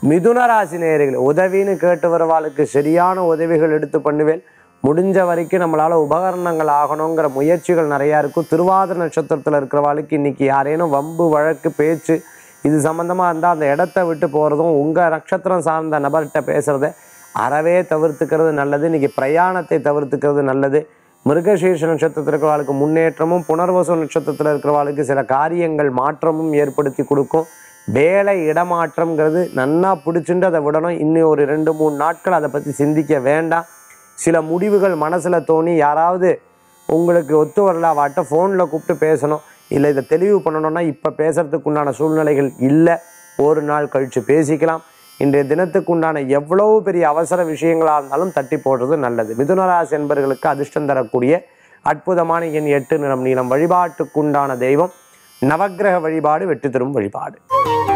மிதுன ராசி நேயர்களே உதவின்னு கேட்டு வரவாளுக்கு சரியான உதவிகள் எடுத்து பண்ணுவேன் முடிஞ்ச வரைக்கும் நம்மளால உபகரணங்கள் ஆகணுங்கிற முயற்சிகள் நிறையா இருக்கும் திருவாதிர நட்சத்திரத்தில் இருக்கிறவாளுக்கு இன்னைக்கு யாரேனும் வம்பு வழக்கு பேச்சு இது சம்மந்தமாக இருந்தால் அந்த இடத்த விட்டு போகிறதும் உங்கள் நட்சத்திரம் சார்ந்த நபர்கிட்ட பேசுகிறத அறவே தவிர்த்துக்கிறது நல்லது இன்னைக்கு பிரயாணத்தை தவிர்த்துக்கிறது நல்லது மிருகசீர்ஷ நட்சத்திரத்தில் இருக்கிறவாளுக்கு முன்னேற்றமும் புனர்வசு நட்சத்திரத்தில் இருக்கிறவாளுக்கு சில காரியங்கள் மாற்றமும் ஏற்படுத்தி கொடுக்கும் வேலை இடமாற்றம்ங்கிறது நன்னா பிடிச்சிட்டு அதை விடணும் இன்னும் ஒரு ரெண்டு மூணு நாட்கள் அதை பற்றி சிந்திக்க வேண்டாம் சில முடிவுகள் மனசில் தோணி யாராவது உங்களுக்கு ஒத்து வரல வாட்ட ஃபோனில் கூப்பிட்டு பேசணும் இல்லை இதை தெளிவு பண்ணணும்னா இப்போ பேசுறதுக்கு உண்டான சூழ்நிலைகள் இல்லை ஒரு நாள் கழித்து பேசிக்கலாம் இன்றைய தினத்துக்கு உண்டான எவ்வளவு பெரிய அவசர விஷயங்களாக இருந்தாலும் தட்டி போடுறது நல்லது மிதுனராசி என்பவர்களுக்கு அதிர்ஷ்டம் தரக்கூடிய அற்புதமான எண் எட்டு நிறம் நீளம் வழிபாட்டுக்குண்டான தெய்வம் நவக்கிரக வழிபாடு வெற்றி தரும் வழிபாடு